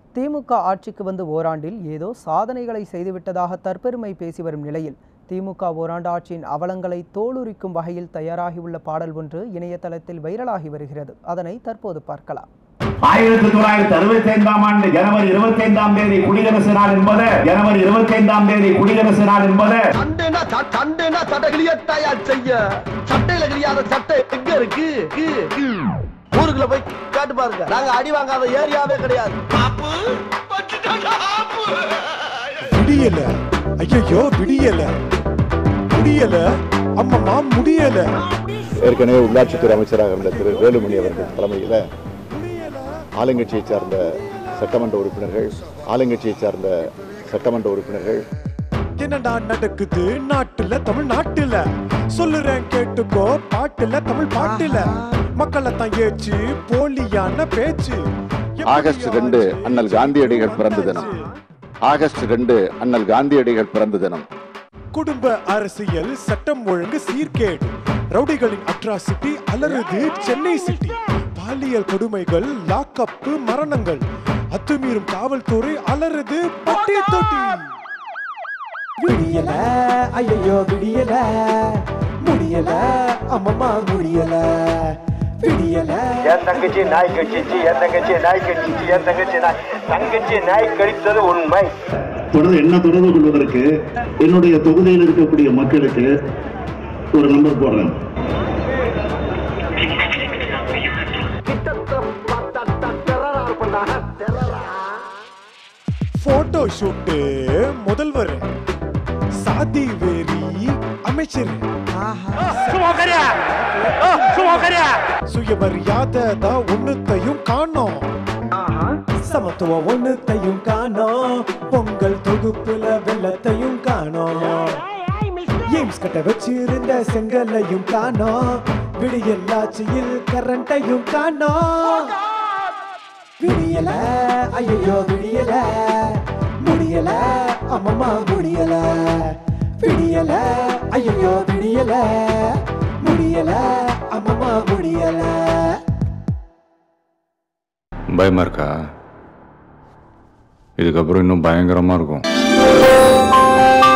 திமுக ஆட்சிக்கு வந்து ஓராண்டில் ஏதோ சாதனைகளை செய்துவிட்டதாக தற்பெருமை பேசி வரும் நிலையில் திமுக ஓராண்டு ஆட்சியின் அவலங்களை தோலுரிக்கும் வகையில் தயாராகியுள்ள பாடல் ஒன்று இணையதளத்தில் வைரலாகி வருகிறது அதனை தற்போது பார்க்கலாம் ஆயிரத்தி தொள்ளாயிரத்தி அறுபத்தி ஐந்தாம் ஆண்டு ஜனவரி இருபத்தி ஐந்தாம் தேதி குடியரசு நாள் என்பது ஜனவரி இருபத்தி ஐந்தாம் தேதி குடியரசு நாள் என்பது சண்டைனா ச- சண்டைனா சட்டை கிளியத்தாயா செய்ய சட்டையில கிளியாத சட்டை எங்க இருக்கு கு, கு. ஊருக்குள்ள போய் கேட்டு பாருங்க நாங்க அடி வாங்காத ஏரியாவே கிடையாது விடியல ஐயோ விடியல முடியல அம்மம்மா முடியல ஏற்கனவே உள்ளாட்சித்துறை அமைச்சராக இருந்த திரு வேலுமணி அவர்கள் தலைமையில் ஆளுங்கட்சியைச் சார்ந்த சட்டமன்ற உறுப்பினர்கள் ஆளுங்கட்சியைச் சார்ந்த சட்டமன்ற உறுப்பினர்கள் என்னடா நடக்குது நாட்டுல தமிழ்நாட்டுல சொல்லுறேன் கேட்டுக்கோ பாட்டுல தமிழ் பாட்டுல மக்களை தான் ஏச்சு போலியான பேச்சு ஆகஸ்ட் ரெண்டு அண்ணல் காந்தியடிகள் பிறந்த தினம் ஆகஸ்ட் ரெண்டு அண்ணல் காந்தியடிகள் பிறந்த தினம் குடும்ப அரசியல் சட்டம் ஒழுங்கு சீர்கேடு ரவுடிகளின் அட்ராசிட்டி அலறுது சென்னை சிட்டி பாலியல் கொடுமைகள் லாக்கப்பு மரணங்கள் அத்துமீறும் காவல்துறை அலறுது பட்டி தொட்டி விடியல ஐயோ விடியல முடியல அம்மம்மா முடியல விடியல என் தங்கச்சி நாய் கடிச்சிச்சு என் தங்கச்சி நாய் கடிச்சிச்சு என் தங்கச்சி நாய் தங்கச்சி நாய் கடித்தது உண்மை தொடர்ந்து என்ன தொடர்பு கொள்வதற்கு என்னுடைய தொகுதியில் இருக்கக்கூடிய மக்களுக்கு ஒரு நம்பர் போடுறேன் போட்டோ ஷூட்டு முதல்வர் சாதி வேரி அமைச்சர் சுயமரியாதை தான் ஒண்ணுத்தையும் காணோம் சமத்துவம் ஒண்ணுத்தையும் காணோம் பொங்கல் தொகுப்புல வெள்ளத்தையும் காணோம் எய்ம்ஸ் கட்ட வச்சிருந்த செங்கல்லையும் காணோம் விடியல்லாட்சியில் கரண்டையும் காணோம் விடியல ஐயோ விடியல முடியல அம்மம்மா முடியல விடியல ஐயோ விடியல முடியல அம்மம்மா முடியல பயமா இருக்கா இதுக்கப்புறம் இன்னும் பயங்கரமா இருக்கும்